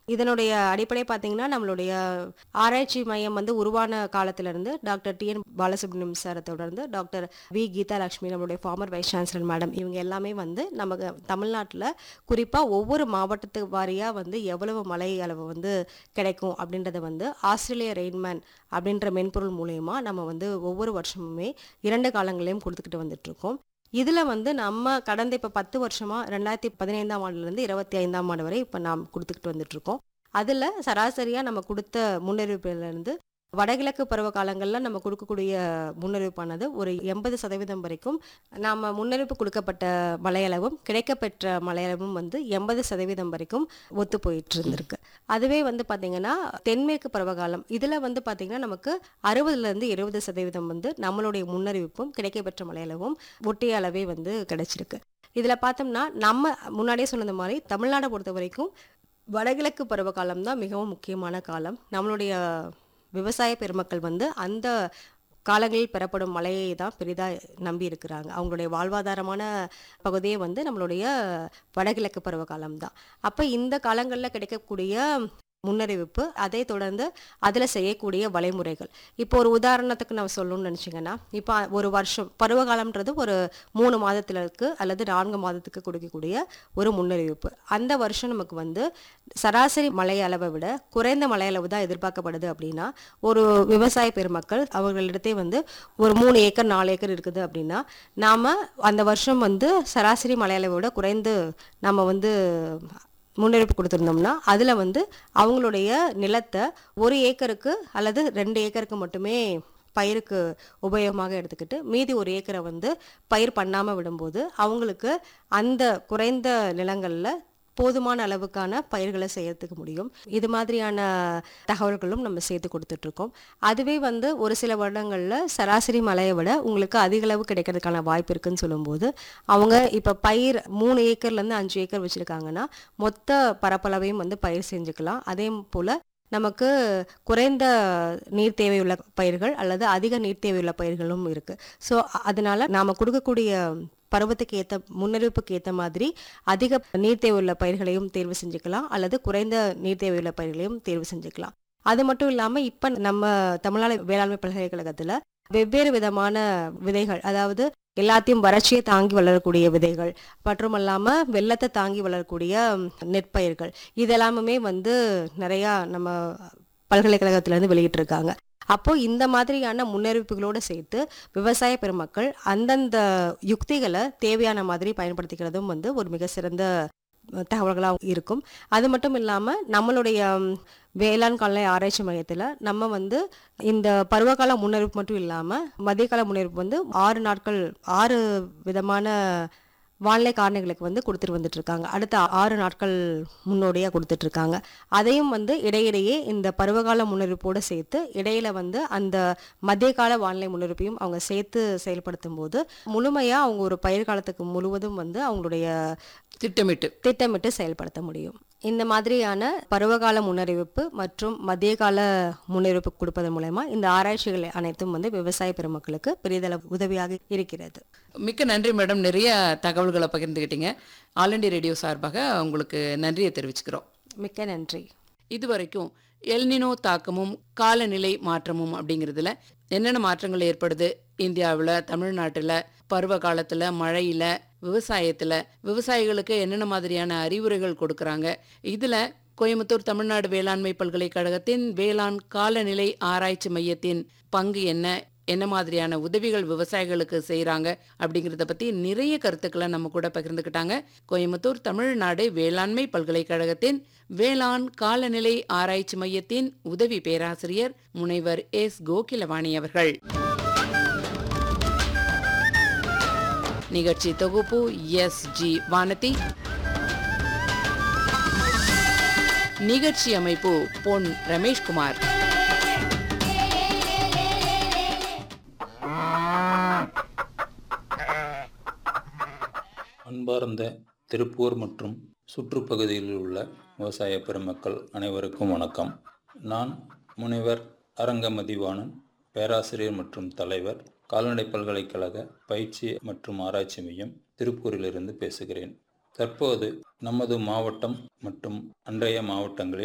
இதனுடைய அடிப்படை பார்த்தீங்கன்னா நம்மளுடைய ஆராய்ச்சி மையம் வந்து உருவான காலத்திலிருந்து டாக்டர் டி என் பாலசுப்ரமணியம் சாரை தொடர்ந்து டாக்டர் வி கீதா லட்சுமி நம்மளுடைய ஃபார்மர் வைஸ் சான்சலர் மேடம் இவங்க எல்லாமே வந்து நமக்கு தமிழ்நாட்டில் குறிப்பாக ஒவ்வொரு மாவட்டத்து வாரியாக வந்து எவ்வளவு மழை அளவு வந்து கிடைக்கும் அப்படின்றத வந்து ஆஸ்திரேலிய ரெயின்மேன் அப்படின்ற மென்பொருள் மூலயமா நம்ம வந்து ஒவ்வொரு வருஷமுமே இரண்டு காலங்களையும் கொடுத்துக்கிட்டு வந்துட்டு இருக்கோம் இதில் வந்து நம்ம கடந்த இப்போ பத்து வருஷமாக ரெண்டாயிரத்தி பதினைந்தாம் ஆண்டுலேருந்து இருபத்தி ஐந்தாம் ஆண்டு வரை இப்போ நாம் கொடுத்துக்கிட்டு வந்துட்டுருக்கோம் அதில் சராசரியாக நம்ம கொடுத்த முன்னறிவிப்பிலிருந்து வடகிழக்கு பருவ காலங்களில் நம்ம கொடுக்கக்கூடிய முன்னறிவிப்பானது ஒரு எண்பது சதவீதம் வரைக்கும் நாம் முன்னறிவிப்பு கொடுக்கப்பட்ட மழையளவும் கிடைக்கப்பெற்ற மழையளவும் வந்து எண்பது சதவீதம் வரைக்கும் ஒத்து போயிட்டு இருந்திருக்கு அதுவே வந்து பார்த்திங்கன்னா தென்மேற்கு பருவகாலம் இதில் வந்து பார்த்திங்கன்னா நமக்கு அறுபதுலேருந்து எழுபது சதவீதம் வந்து நம்மளுடைய முன்னறிவிப்பும் கிடைக்கப்பெற்ற மழையளவும் ஒட்டிய அளவே வந்து கிடைச்சிருக்கு இதில் பார்த்தோம்னா நம்ம முன்னாடியே சொன்னது மாதிரி தமிழ்நாடை பொறுத்த வரைக்கும் வடகிழக்கு பருவகாலம் தான் மிகவும் முக்கியமான காலம் நம்மளுடைய விவசாய பெருமக்கள் வந்து அந்த காலங்களில் பெறப்படும் மழையை தான் பெரிதாக நம்பி இருக்கிறாங்க அவங்களுடைய வாழ்வாதாரமான பகுதியே வந்து நம்மளுடைய வடகிழக்கு பருவகாலம் தான் அப்போ இந்த காலங்களில் கிடைக்கக்கூடிய முன்னறிவிப்பு அதை தொடர்ந்து அதில் செய்யக்கூடிய வழிமுறைகள் இப்போ ஒரு உதாரணத்துக்கு நான் சொல்லணும்னு நினச்சிங்கன்னா இப்போ ஒரு வருஷம் பருவகாலம்ன்றது ஒரு மூணு மாதத்திற்கு அல்லது நான்கு மாதத்துக்கு கொடுக்கக்கூடிய ஒரு முன்னறிவிப்பு அந்த வருஷம் நமக்கு வந்து சராசரி மழை அளவை விட குறைந்த மழை அளவு தான் எதிர்பார்க்கப்படுது அப்படின்னா ஒரு விவசாய பெருமக்கள் அவர்களிடத்தே வந்து ஒரு மூணு ஏக்கர் நாலு ஏக்கர் இருக்குது அப்படின்னா நாம் அந்த வருஷம் வந்து சராசரி மழை அளவை விட குறைந்து நம்ம வந்து முன்னெடுப்பு கொடுத்துருந்தோம்னா அதில் வந்து அவங்களுடைய நிலத்தை ஒரு ஏக்கருக்கு அல்லது ரெண்டு ஏக்கருக்கு மட்டுமே பயிருக்கு உபயோகமாக எடுத்துக்கிட்டு மீதி ஒரு ஏக்கரை வந்து பயிர் பண்ணாமல் விடும்போது அவங்களுக்கு அந்த குறைந்த நிலங்களில் போதுமான அளவுக்கான பயிர்களை செய்யறதுக்கு முடியும் இது மாதிரியான தகவல்களும் நம்ம சேர்த்து கொடுத்துட்ருக்கோம் அதுவே வந்து ஒரு சில வருடங்களில் சராசரி மழையை விட உங்களுக்கு அதிக அளவு கிடைக்கிறதுக்கான வாய்ப்பு இருக்குன்னு சொல்லும்போது அவங்க இப்போ பயிர் மூணு ஏக்கர்லேருந்து அஞ்சு ஏக்கர் வச்சுருக்காங்கன்னா மொத்த பரப்பளவையும் வந்து பயிர் செஞ்சுக்கலாம் அதே போல் நமக்கு குறைந்த நீர் தேவையுள்ள பயிர்கள் அல்லது அதிக நீர் தேவையுள்ள பயிர்களும் இருக்குது ஸோ அதனால நாம் கொடுக்கக்கூடிய பருவத்துக்கு ஏற்ற முன்னறிவிப்புக்கு ஏற்ற மாதிரி அதிக நீர் தேவையுள்ள பயிர்களையும் தேர்வு செஞ்சுக்கலாம் அல்லது குறைந்த நீர் தேவையுள்ள பயிர்களையும் தேர்வு செஞ்சுக்கலாம் அது மட்டும் இல்லாமல் இப்போ நம்ம தமிழ்நாடு வேளாண்மை பல்கலைக்கழகத்தில் வெவ்வேறு விதமான விதைகள் அதாவது எல்லாத்தையும் வறட்சியை தாங்கி வளரக்கூடிய விதைகள் மற்றும் இல்லாமல் வெள்ளத்தை தாங்கி வளரக்கூடிய நெற்பயிர்கள் இதெல்லாமுமே வந்து நிறையா நம்ம பல்கலைக்கழகத்திலேருந்து வெளியிட்டிருக்காங்க அப்போ இந்த மாதிரியான முன்னறிவிப்புகளோடு சேர்த்து விவசாய பெருமக்கள் அந்தந்த யுக்திகளை தேவையான மாதிரி பயன்படுத்திக்கிறதும் வந்து ஒரு மிக சிறந்த தகவல்களாக இருக்கும் அது மட்டும் இல்லாமல் நம்மளுடைய வேளாண் கால ஆராய்ச்சி மையத்தில் நம்ம வந்து இந்த பருவகால முன்னறிவிப்பு மட்டும் இல்லாமல் மதியகால முன்னறிவிப்பு வந்து ஆறு நாட்கள் ஆறு விதமான வானிலை காரணிகளுக்கு வந்து கொடுத்துட்டு வந்துட்டு இருக்காங்க அடுத்த ஆறு நாட்கள் முன்னோடியாக கொடுத்துட்டு இருக்காங்க அதையும் வந்து இடையிடையே இந்த பருவகால முன்னறிவிப்போடு சேர்த்து இடையில வந்து அந்த மத்திய கால வானிலை முன்னறிவிப்பையும் அவங்க சேர்த்து செயல்படுத்தும் போது முழுமையாக அவங்க ஒரு பயிர் காலத்துக்கு முழுவதும் வந்து அவங்களுடைய திட்டமிட்டு திட்டமிட்டு செயல்படுத்த முடியும் இந்த மாதிரியான பருவகால முன்னறிவிப்பு மற்றும் மத்திய கால முன்னறிவிப்பு கொடுப்பதன் மூலயமா இந்த ஆராய்ச்சிகள் அனைத்தும் வந்து விவசாய பெருமக்களுக்கு பெரிதளவு உதவியாக இருக்கிறது மிக்க நன்றி மேடம் நிறைய தகவல்களை பகிர்ந்துக்கிட்டீங்க ஆல் இண்டியா ரேடியோ சார்பாக உங்களுக்கு நன்றியை தெரிவிச்சுக்கிறோம் மிக்க நன்றி இதுவரைக்கும் எல்னினோ தாக்கமும் காலநிலை மாற்றமும் அப்படிங்கிறதுல என்னென்ன மாற்றங்கள் ஏற்படுது இந்தியாவில் தமிழ்நாட்டில் பருவ காலத்தில் மழையில் விவசாயத்தில் விவசாயிகளுக்கு என்னென்ன மாதிரியான அறிவுரைகள் கொடுக்குறாங்க இதில் கோயம்புத்தூர் தமிழ்நாடு வேளாண்மை பல்கலைக்கழகத்தின் வேளாண் காலநிலை ஆராய்ச்சி மையத்தின் பங்கு என்ன என்ன மாதிரியான உதவிகள் விவசாயிகளுக்கு செய்கிறாங்க அப்படிங்கிறத பற்றி நிறைய கருத்துக்களை நம்ம கூட பகிர்ந்துக்கிட்டாங்க கோயம்புத்தூர் தமிழ்நாடு வேளாண்மை பல்கலைக்கழகத்தின் வேளாண் காலநிலை ஆராய்ச்சி மையத்தின் உதவி பேராசிரியர் முனைவர் எஸ் கோகிலவாணி அவர்கள் நிகழ்ச்சி தொகுப்பு எஸ் ஜி வானதி நிகழ்ச்சி அமைப்பு பொன் ரமேஷ்குமார் அன்பார்ந்த திருப்பூர் மற்றும் சுற்றுப்பகுதியில் உள்ள விவசாய பெருமக்கள் அனைவருக்கும் வணக்கம் நான் முனைவர் அரங்கமதிவாணன் பேராசிரியர் மற்றும் தலைவர் கால்நடை பல்கலைக்கழக பயிற்சி மற்றும் ஆராய்ச்சி மையம் திருப்பூரிலிருந்து பேசுகிறேன் தற்போது நமது மாவட்டம் மற்றும் அன்றைய மாவட்டங்களில்